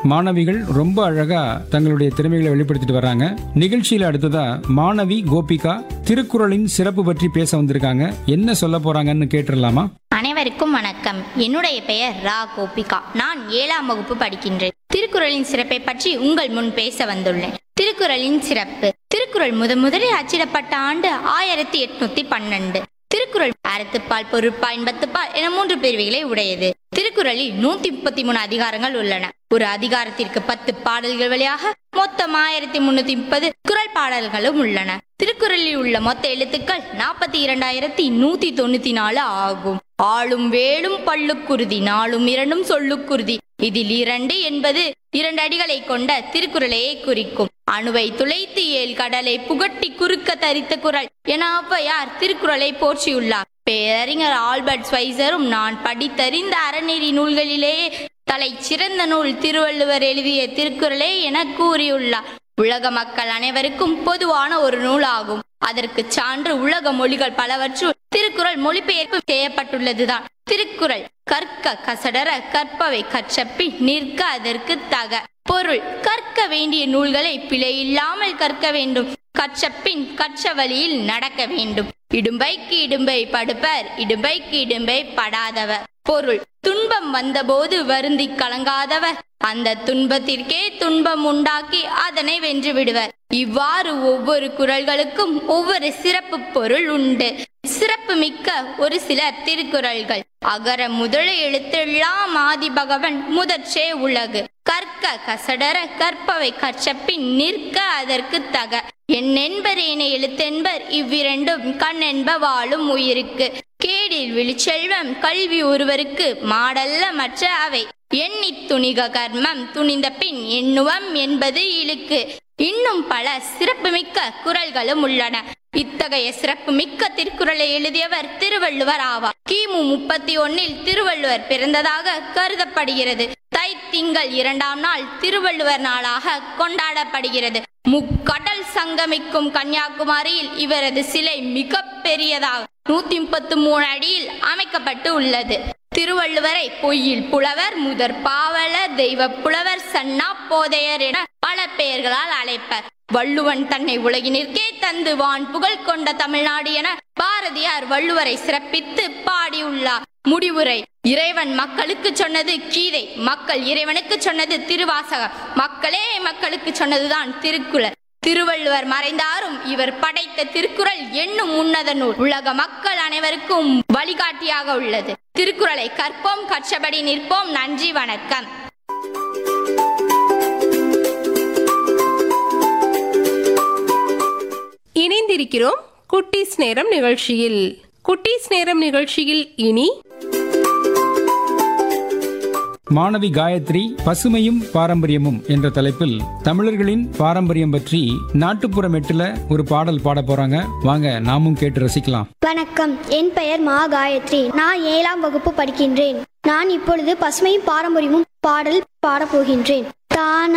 மாணவிகள் ரொம்ப அழகா தங்களுடைய திறமைகளை வெளிப்படுத்திட்டு வர்றாங்க நிகழ்ச்சியில அடுத்ததா மாணவி கோபிகா திருக்குறளின் சிறப்பு பற்றி பேச வந்திருக்காங்க என்ன சொல்ல போறாங்கன்னு கேட்டுடலாமா அனைவருக்கும் வணக்கம் என்னுடைய பெயர் ரா கோபிகா நான் ஏழாம் வகுப்பு படிக்கின்றேன் திருக்குறளின் சிறப்பை பற்றி உங்கள் முன் பேச வந்துள்ளேன் திருக்குறளின் சிறப்பு திருக்குறள் முதன் முதலில் அச்சிடப்பட்ட ஆண்டு ஆயிரத்தி எட்நூத்தி பன்னெண்டு திருக்குறள் அறத்துப்பால் பொருட்பால் இன்பத்துப்பால் என மூன்று பிரிவுகளை உடையது திருக்குறளில் நூத்தி முப்பத்தி மூணு அதிகாரங்கள் உள்ளன ஒரு அதிகாரத்திற்கு பத்து பாடல்கள் வழியாக மொத்தம் ஆயிரத்தி முன்னூத்தி முப்பது குறள் பாடல்களும் உள்ளன திருக்குறளில் உள்ள மொத்த எழுத்துக்கள் நாற்பத்தி இரண்டாயிரத்தி நூத்தி தொண்ணூத்தி நாலு ஆகும் ஆளும் வேலும் பல்லுக்குருதி நாளும் இரண்டும் சொல்லுக்குருதி இதில் இரண்டு என்பது இரண்டு அடிகளை கொண்ட திருக்குறளையே குறிக்கும் அணுவை துளைத்து ஏழ் கடலை புகட்டி குறுக்க தரித்த குறள் என ஔவையார் திருக்குறளை போற்றியுள்ளார் பேரறிஞர் ஆல்பர்ட் ஸ்வைசரும் நான் படித்தறிந்த அறநெறி நூல்களிலேயே தலை சிறந்த நூல் திருவள்ளுவர் எழுதிய திருக்குறளே என கூறியுள்ளார் உலக மக்கள் அனைவருக்கும் பொதுவான ஒரு நூலாகும் அதற்கு சான்று உலக மொழிகள் பலவற்றுள் திருக்குறள் மொழிபெயர்ப்பு செய்யப்பட்டுள்ளதுதான் திருக்குறள் கற்க கசடர கற்பவை கற்றப்பின் நிற்க அதற்கு தக பொருள் கற்க வேண்டிய நூல்களை பிழையில்லாமல் கற்க வேண்டும் கற்றப்பின் கற்ற வழியில் நடக்க வேண்டும் இடும்பைக்கு இடும்பை படுப்பர் இடும்பைக்கு இடும்பை படாதவர் பொருள் துன்பம் வந்தபோது வருந்தி கலங்காதவர் அந்த துன்பத்திற்கே துன்பம் உண்டாக்கி அதனை வென்று விடுவர் இவ்வாறு ஒவ்வொரு குறள்களுக்கும் ஒவ்வொரு சிறப்பு பொருள் உண்டு சிறப்பு மிக்க ஒரு சில திருக்குறள்கள் அகர முதல எழுத்தெல்லாம் ஆதி பகவன் முதற்றே உலகு கற்க கசடர கற்பவை கற்றப்பின் நிற்க அதற்கு தக எண்ணென்பரேன எழுத்தென்பர் இவ்விரண்டும் கண்ணென்ப வாழும் உயிருக்கு கேடில் விழிச்செல்வம் கல்வி ஒருவருக்கு மாடல்ல மற்ற அவை எண்ணித் துணிக கர்மம் துணிந்த பின் எண்ணுவம் என்பது இழுக்கு இன்னும் பல சிறப்புமிக்க குறள்களும் உள்ளன இத்தகைய சிறப்புமிக்க திருக்குறளை எழுதியவர் திருவள்ளுவர் ஆவார் கிமு முப்பத்தி ஒன்னில் திருவள்ளுவர் பிறந்ததாக கருதப்படுகிறது தை திங்கள் இரண்டாம் நாள் திருவள்ளுவர் நாளாக கொண்டாடப்படுகிறது முக்கடல் சங்கமிக்கும் கன்னியாகுமரியில் இவரது சிலை மிக பெரியதாக நூத்தி முப்பத்து மூணு அடியில் அமைக்கப்பட்டு உள்ளது திருவள்ளுவரை பொய்யில் புலவர் முதற் பாவலர் தெய்வ புலவர் சன்னா போதையர் என பல பெயர்களால் அழைப்பர் வள்ளுவன் தன்னை உலகினிற்கே தந்து வான் புகழ் கொண்ட தமிழ்நாடு என பாரதியார் வள்ளுவரை சிறப்பித்து பாடியுள்ளார் முடிவுரை இறைவன் மக்களுக்கு சொன்னது கீதை மக்கள் இறைவனுக்கு சொன்னது திருவாசகம் மக்களே மக்களுக்கு சொன்னதுதான் திருக்குறள் திருவள்ளுவர் மறைந்தாரும் இவர் படைத்த திருக்குறள் என்னும் உன்னத நூல் உலக மக்கள் அனைவருக்கும் வழிகாட்டியாக உள்ளது திருக்குறளை கற்போம் கற்றபடி நிற்போம் நன்றி வணக்கம் இணைந்திருக்கிறோம் குட்டீஸ் நேரம் நிகழ்ச்சியில் குட்டீஸ் நேரம் நிகழ்ச்சியில் இனி மாணவி காயத்ரி பசுமையும் பாரம்பரியமும் என்ற தலைப்பில் தமிழர்களின் பாரம்பரியம் பற்றி நாட்டுப்புற மெட்டுல ஒரு பாடல் பாட போறாங்க வாங்க நாமும் கேட்டு ரசிக்கலாம் வணக்கம் என் பெயர் மா காயத்ரி நான் ஏழாம் வகுப்பு படிக்கின்றேன் நான் இப்பொழுது பசுமையும் பாரம்பரியமும் பாடல் பாடப் போகின்றேன் தானா